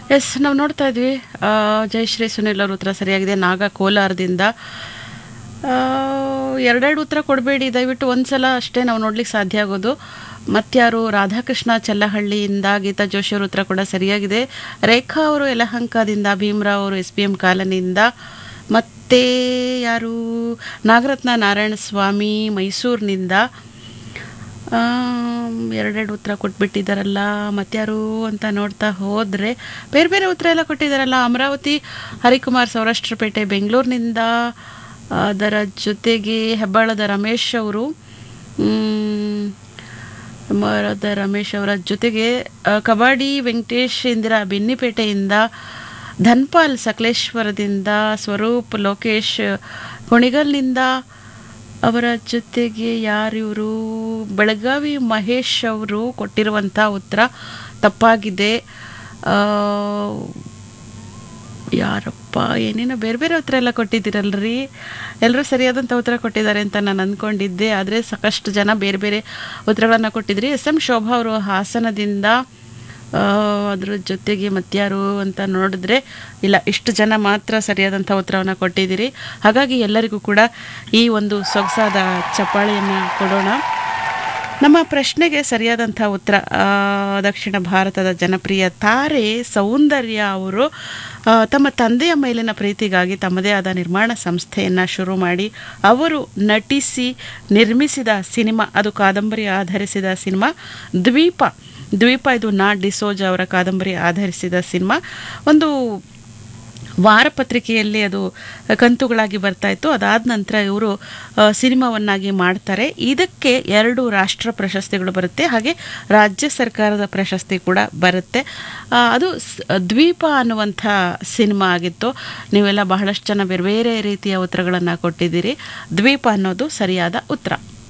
S ನಾವು ನೋಡ್ತಾ ಇದ್ವಿ ಆ, ಜಯಶ್ರೀ ಸುನಿಲ್ ಅವ್ರ ಉತ್ತರ ಸರಿಯಾಗಿದೆ ನಾಗ ಕೋಲಾರದಿಂದ ಆ, ಎರಡೆರಡು ಉತ್ತರ ಕೊಡಬೇಡಿ ದಯವಿಟ್ಟು ಒಂದ್ಸಲ ಅಷ್ಟೇ ನಾವು ನೋಡ್ಲಿಕ್ಕೆ ಸಾಧ್ಯ ಆಗೋದು ಮತ್ಯಾರು ರಾಧಾಕೃಷ್ಣ ಚಲ್ಲಹಳ್ಳಿಯಿಂದ ಗೀತಾ ಜೋಶಿ ಅವ್ರ ಉತ್ತರ ಕೂಡ ಸರಿಯಾಗಿದೆ ರೇಖಾ ಅವರು ಯಲಹಂಕದಿಂದ ಭೀಮರಾವ್ ಅವರು ಎಸ್ ಪಿ ಎಂ ಕಾಲನಿಯಿಂದ ಮತ್ತೆ ಯಾರು ನಾಗರತ್ನ ನಾರಾಯಣ ಸ್ವಾಮಿ ಮೈಸೂರಿನಿಂದ ಆಮ್, ಎರಡೆರಡು ಉತ್ತರ ಕೊಟ್ಬಿಟ್ಟಿದ್ದಾರಲ್ಲ ಮತ್ಯಾರು ಅಂತ ನೋಡ್ತಾ ಹೋದರೆ ಬೇರೆ ಬೇರೆ ಉತ್ತರ ಎಲ್ಲ ಕೊಟ್ಟಿದ್ದಾರಲ್ಲ ಅಮರಾವತಿ ಹರಿಕುಮಾರ್ ಸೌರಾಷ್ಟ್ರಪೇಟೆ ಬೆಂಗಳೂರಿನಿಂದ ಅದರ ಜೊತೆಗೆ ಹೆಬ್ಬಾಳದ ರಮೇಶ್ ಅವರು ಮ್, ಹೆಬ್ಬಾಳದ ರಮೇಶ್ ಅವರ ಜೊತೆಗೆ ಆ, ಕಬಡ್ಡಿ ವೆಂಕಟೇಶ್ ಇಂದಿರಾ ಬೆನ್ನಿಪೇಟೆಯಿಂದ ಧನ್ಪಾಲ್ ಸಕಲೇಶ್ವರದಿಂದ ಸ್ವರೂಪ್ ಲೋಕೇಶ್ ಕುಣಿಗಲ್ನಿಂದ ಅವರ ಜೊತೆಗೆ ಯಾರಿವರು ಬೆಳಗಾವಿ ಮಹೇಶ್ ಅವರು ಕೊಟ್ಟಿರುವಂಥ ಉತ್ತರ ತಪ್ಪಾಗಿದೆ ಆ, ಯಾರಪ್ಪ ಏನೇನೋ ಬೇರೆ ಬೇರೆ ಉತ್ತರ ಎಲ್ಲ ಕೊಟ್ಟಿದ್ದೀರಲ್ರಿ ಎಲ್ಲರೂ ಸರಿಯಾದಂಥ ಉತ್ತರ ಕೊಟ್ಟಿದ್ದಾರೆ ಅಂತ ನಾನು ಅಂದ್ಕೊಂಡಿದ್ದೆ ಆದರೆ ಸಾಕಷ್ಟು ಜನ ಬೇರೆ ಬೇರೆ ಉತ್ತರಗಳನ್ನು ಕೊಟ್ಟಿದ್ರಿ ಎಸ್ ಎಂ ಶೋಭಾ ಅವರು ಹಾಸನದಿಂದ ಆ, ಅದ್ರ ಜೊತೆಗೆ ಮತ್ಯಾರು ಅಂತ ನೋಡಿದ್ರೆ ಇಲ್ಲ ಇಷ್ಟು ಜನ ಮಾತ್ರ ಸರಿಯಾದಂಥ ಉತ್ತರವನ್ನು ಕೊಟ್ಟಿದ್ದೀರಿ ಹಾಗಾಗಿ ಎಲ್ಲರಿಗೂ ಕೂಡ ಈ ಒಂದು ಸೊಗಸಾದ ಚಪ್ಪಾಳೆಯನ್ನು ಕೊಡೋಣ ನಮ್ಮ ಪ್ರಶ್ನೆಗೆ ಸರಿಯಾದಂಥ ಉತ್ತರ ಆ, ದಕ್ಷಿಣ ಭಾರತದ ಜನಪ್ರಿಯ ತಾರೆ ಸೌಂದರ್ಯ ಅವರು ಆ, ತಮ್ಮ ತಂದೆಯ ಮೇಲಿನ ಪ್ರೀತಿಗಾಗಿ ತಮ್ಮದೇ ಆದ ನಿರ್ಮಾಣ ಸಂಸ್ಥೆಯನ್ನು ಶುರು ಮಾಡಿ ಅವರು ನಟಿಸಿ ನಿರ್ಮಿಸಿದ ಸಿನಿಮಾ ಅದು ಕಾದಂಬರಿ ಆಧರಿಸಿದ ಸಿನಿಮಾ ದ್ವೀಪ ದ್ವೀಪ ಇದು ನಾ ಡಿಸೋಜ ಅವರ ಕಾದಂಬರಿ ಆಧರಿಸಿದ ಸಿನಿಮಾ ಒಂದು ವಾರಪತ್ರಿಕೆಯಲ್ಲಿ ಅದು ಕಂತುಗಳಾಗಿ ಬರ್ತಾ ಇತ್ತು ಅದಾದ ನಂತರ ಇವರು ಸಿನಿಮಾವನ್ನಾಗಿ ಮಾಡ್ತಾರೆ ಇದಕ್ಕೆ ಎರಡು ರಾಷ್ಟ್ರ ಪ್ರಶಸ್ತಿಗಳು ಬರುತ್ತೆ ಹಾಗೆ ರಾಜ್ಯ ಸರ್ಕಾರದ ಪ್ರಶಸ್ತಿ ಕೂಡ ಬರುತ್ತೆ ಆ, ಅದು ಸ್- ದ್ವೀಪ ಅನ್ನುವಂಥ ಸಿನಿಮಾ ಆಗಿತ್ತು ನೀವೆಲ್ಲ ಬಹಳಷ್ಟು ಜನ ಬೇರೆ ಬೇರೆ ರೀತಿಯ ಉತ್ತರಗಳನ್ನು ಕೊಟ್ಟಿದ್ದೀರಿ ದ್ವೀಪ ಅನ್ನೋದು ಸರಿಯಾದ ಉತ್ತರ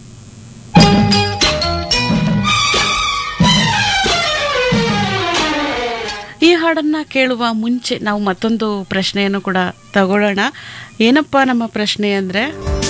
ಈ ಹಾಡನ್ನ ಕೇಳುವ ಮುಂಚೆ ನಾವು ಮತ್ತೊಂದು ಪ್ರಶ್ನೆಯನ್ನು ಕೂಡ ತಗೊಳ್ಳೋಣ ಏನಪ್ಪ ನಮ್ಮ ಪ್ರಶ್ನೆ ಅಂದರೆ